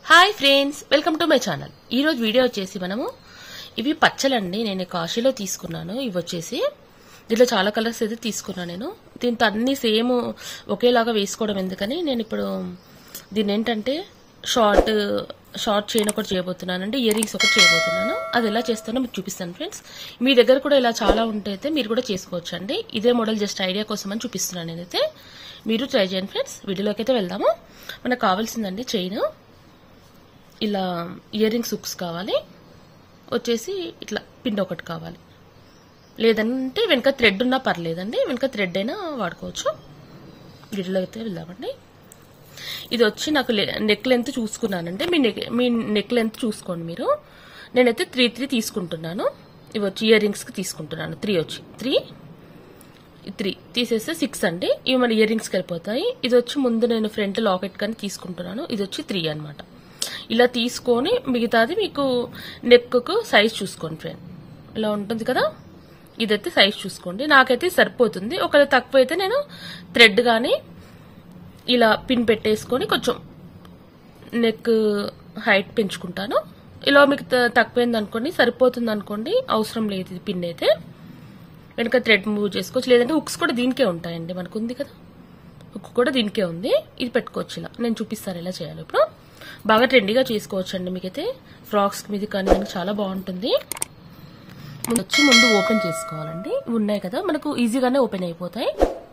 hi friends welcome to my channel ఈ రోజు video వచ్చేసి మనము ఇవి పచ్చలండి నేను కాశీలో తీసుకున్నాను ఇవి వచ్చేసి దీంట్లో చాలా కలర్స్ అయితే తీసుకున్నాను నేను దీంతో అన్ని సేమ్ ఒకేలాగా వేసుకోవడం ఎందుకని నేను ఇప్పుడు దీన్ని ఏంటంటే షార్ట్ షార్ట్ చైన్ ఒకటి చేయబోతున్నాను అంటే ఇయర్ రింగ్స్ ఒకటి చేయబోతున్నాను అది ఎలా చేస్తానో మీకు చూపిస్తాను ఫ్రెండ్స్ మీ దగ్గర కూడా ఇలా చాలా ఉంటే అయితే మీరు కూడా చేసుకోవచ్చు అండి ఇదే మోడల్ జస్ట్ ఐడియా కోసం అని చూపిస్తున్నాను నేనైతే మీరు ట్రై చేయండి ఫ్రెండ్స్ వీడియోలోకి అయితే వెళ్దాము మనకు కావాల్సిందండి చైన్ ఇలా ఇయర్ రింగ్స్ హుక్స్ కావాలి వచ్చేసి ఇట్లా పిన్ ఒకటి కావాలి లేదంటే వెనక థ్రెడ్ ఉన్నా పర్లేదండి వెనక థ్రెడ్ అయినా వాడుకోవచ్చు వీటిలో అయితే వెళ్దామండి ఇది వచ్చి నాకు నెక్ లెంత్ చూసుకున్నానండి మీ నెక్ మీ నెక్ లెంత్ చూసుకోండి మీరు నేనైతే త్రీ త్రీ తీసుకుంటున్నాను ఇవి వచ్చి ఇయర్ రింగ్స్కి తీసుకుంటున్నాను త్రీ వచ్చి త్రీ త్రీ తీసేస్తే సిక్స్ అండి ఇవి మన ఇయర్ రింగ్స్కి వెళ్ళిపోతాయి ఇది వచ్చి ముందు నేను ఫ్రంట్ లాకెట్ కానీ తీసుకుంటున్నాను ఇది వచ్చి త్రీ అనమాట ఇలా తీసుకొని మిగతాది మీకు నెక్కు సైజ్ చూసుకోండి ఫ్రెండ్ ఇలా ఉంటుంది కదా ఇదైతే సైజ్ చూసుకోండి నాకైతే సరిపోతుంది ఒకవేళ తక్కువ అయితే నేను థ్రెడ్ కానీ ఇలా పిన్ పెట్టేసుకొని కొంచెం నెక్ హైట్ పెంచుకుంటాను ఇలా మీకు త- తక్కువైంది అనుకోండి సరిపోతుంది అనుకోండి అవసరం లేదు ఇది పిన్ అయితే వెనక థ్రెడ్ మూవ్ చేసుకోవచ్చు లేదంటే హుక్స్ కూడా దీనికే ఉంటాయండి మనకు ఉంది కదా హుక్ కూడా దీనికే ఉంది ఇది పెట్టుకోవచ్చు ఇలా నేను చూపిస్తాను ఎలా చేయాలి ఇప్పుడు బాగా ట్రెండీగా చేసుకోవచ్చు అండి మీకైతే ఫ్రాక్స్ మీద కానీ దానికి చాలా బాగుంటుంది ముందు వచ్చి ముందు ఓపెన్ చేసుకోవాలండి ఇవి ఉన్నాయి కదా మనకు ఈజీగానే ఓపెన్ అయిపోతాయి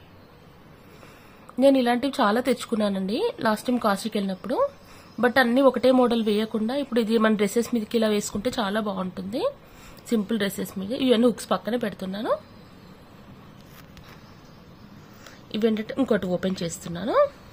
నేను ఇలాంటివి చాలా తెచ్చుకున్నానండి లాస్ట్ టైం కాశీకి వెళ్ళినప్పుడు బట్ అన్ని ఒకటే మోడల్ వేయకుండా ఇప్పుడు ఇది మన డ్రెస్సెస్ మీదకి ఇలా వేసుకుంటే చాలా బాగుంటుంది సింపుల్ డ్రెస్సెస్ మీద ఇవన్నీ హుక్స్ పక్కనే పెడుతున్నాను ఇవి ఏంటంటే ఇంకోటి ఓపెన్ చేస్తున్నాను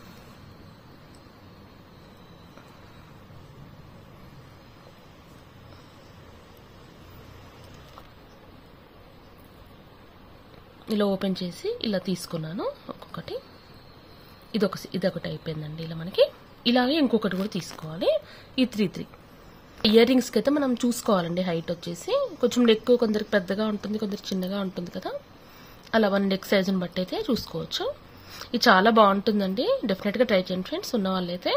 ఇలా ఓపెన్ చేసి ఇలా తీసుకున్నాను ఒక్కొక్కటి ఇదొక ఇదొకటి అయిపోయిందండి ఇలా మనకి ఇలాగే ఇంకొకటి కూడా తీసుకోవాలి ఈ త్రీ త్రీ ఇయర్ రింగ్స్కి అయితే మనం చూసుకోవాలండి హైట్ వచ్చేసి కొంచెం నెక్ కొందరికి పెద్దగా ఉంటుంది కొందరికి చిన్నగా ఉంటుంది కదా అలా వన్ నెక్ సైజుని బట్టి అయితే చూసుకోవచ్చు ఇది చాలా బాగుంటుందండి డెఫినెట్గా ట్రై చేయండి ఫ్రెండ్స్ ఉన్న వాళ్ళైతే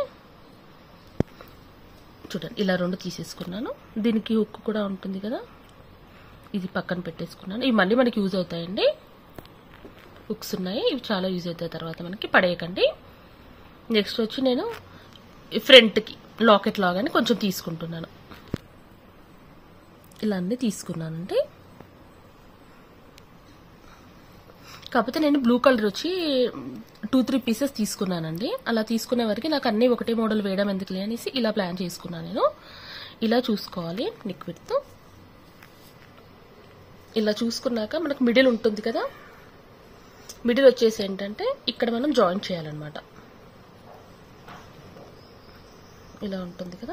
చూడండి ఇలా రెండు తీసేసుకున్నాను దీనికి హుక్ కూడా ఉంటుంది కదా ఇది పక్కన పెట్టేసుకున్నాను ఇవి మళ్ళీ మనకి యూజ్ అవుతాయండి హుక్స్ ఉన్నాయి ఇవి చాలా యూజ్ అవుతాయి తర్వాత మనకి పడేయకండి నెక్స్ట్ వచ్చి నేను ఈ ఫ్రంట్కి లాకెట్ లాగానే కొంచెం తీసుకుంటున్నాను ఇలా అన్నీ తీసుకున్నానండి కాకపోతే నేను బ్లూ కలర్ వచ్చి టూ త్రీ పీసెస్ తీసుకున్నానండి అలా తీసుకునే వరకు నాకు అన్నీ ఒకటే మోడల్ వేయడం ఎందుకులే అనేసి ఇలా ప్లాన్ చేసుకున్నాను నేను ఇలా చూసుకోవాలి నెక్ విడ్త్ ఇలా చూసుకున్నాక మనకు మిడిల్ ఉంటుంది కదా మిడిల్ వచ్చేసి ఏంటంటే ఇక్కడ మనం జాయిన్ చేయాలన్నమాట ఇలా ఉంటుంది కదా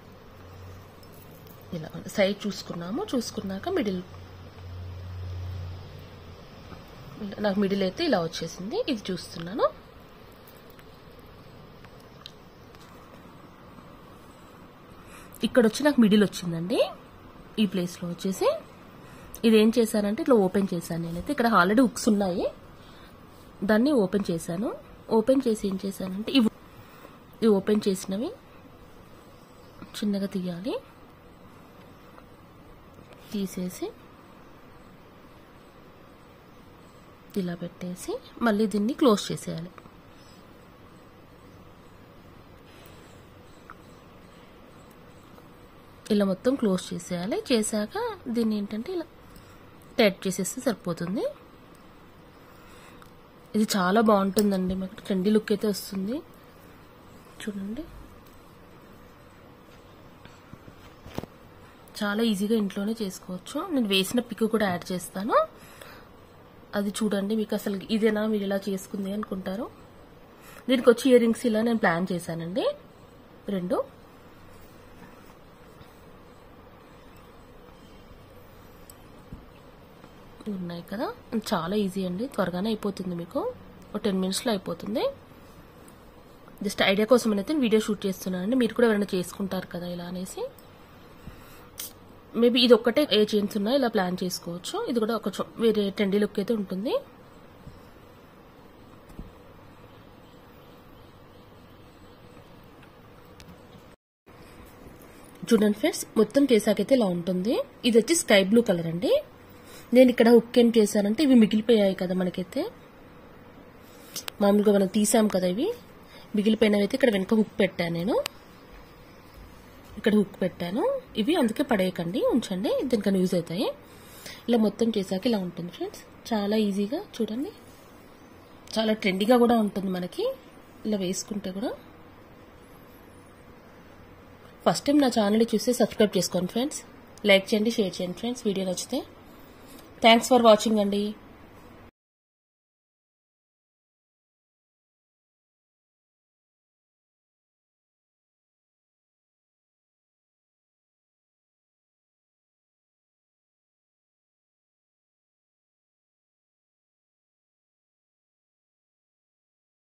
ఇలా సైజ్ చూసుకున్నాము చూసుకున్నాక మిడిల్ నాకు మిడిల్ అయితే ఇలా వచ్చేసింది ఇది చూస్తున్నాను ఇక్కడ వచ్చి నాకు మిడిల్ వచ్చిందండి ఈ ప్లేస్లో వచ్చేసి ఇది ఏం చేశానంటే ఇట్లా ఓపెన్ చేశాను నేనైతే ఇక్కడ ఆల్రెడీ హుక్స్ ఉన్నాయి దాన్ని ఓపెన్ చేశాను ఓపెన్ చేసి ఏం చేశానంటే ఇవి ఇవి ఓపెన్ చేసినవి చిన్నగా తీయాలి తీసేసి ఇలా పెట్టేసి మళ్ళీ దీన్ని క్లోజ్ చేసేయాలి ఇలా మొత్తం క్లోజ్ చేసేయాలి చేశాక దీన్ని ఏంటంటే ఇలా టైట్ చేసేస్తే సరిపోతుంది ఇది చాలా బాగుంటుందండి మాకు ట్రెండీ లుక్ అయితే వస్తుంది చూడండి చాలా ఈజీగా ఇంట్లోనే చేసుకోవచ్చు నేను వేసిన పిక్ కూడా యాడ్ చేస్తాను అది చూడండి మీకు అసలు ఇదేనా మీరు ఇలా చేసుకుంది అనుకుంటారు దీనికి వచ్చి ఇయర్ రింగ్స్ ఇలా నేను ప్లాన్ చేశానండి రెండు ఉన్నాయి కదా చాలా ఈజీ అండి త్వరగానే అయిపోతుంది మీకు ఒక టెన్ మినిట్స్లో అయిపోతుంది జస్ట్ ఐడియా కోసం అయితే వీడియో షూట్ చేస్తున్నానండి మీరు కూడా ఎవరైనా చేసుకుంటారు కదా ఇలా అనేసి మేబీ ఇది ఒక్కటే ఏ చైన్స్ ఉన్నా ఇలా ప్లాన్ చేసుకోవచ్చు ఇది కూడా ఒక చో- వేరే ట్రెండీ లుక్ అయితే ఉంటుంది చూడండి ఫ్రెండ్స్ మొత్తం చేసాకైతే ఇలా ఉంటుంది ఇది వచ్చి స్కై బ్లూ కలర్ అండి నేను ఇక్కడ హుక్ ఏం చేశానంటే ఇవి మిగిలిపోయాయి కదా మనకైతే మామూలుగా మనం తీసాం కదా ఇవి మిగిలిపోయినవి అయితే ఇక్కడ వెనక హుక్ పెట్టాను నేను ఇక్కడ హుక్ పెట్టాను ఇవి అందుకే పడేయకండి ఉంచండి దీనికన్నా యూజ్ అవుతాయి ఇలా మొత్తం చేశాక ఇలా ఉంటుంది ఫ్రెండ్స్ చాలా ఈజీగా చూడండి చాలా ట్రెండీగా కూడా ఉంటుంది మనకి ఇలా వేసుకుంటే కూడా ఫస్ట్ టైం నా ఛానల్ చూస్తే సబ్స్క్రైబ్ చేసుకోండి ఫ్రెండ్స్ లైక్ చేయండి షేర్ చేయండి ఫ్రెండ్స్ వీడియో నచ్చితే థ్యాంక్స్ ఫర్ వాచింగ్ అండి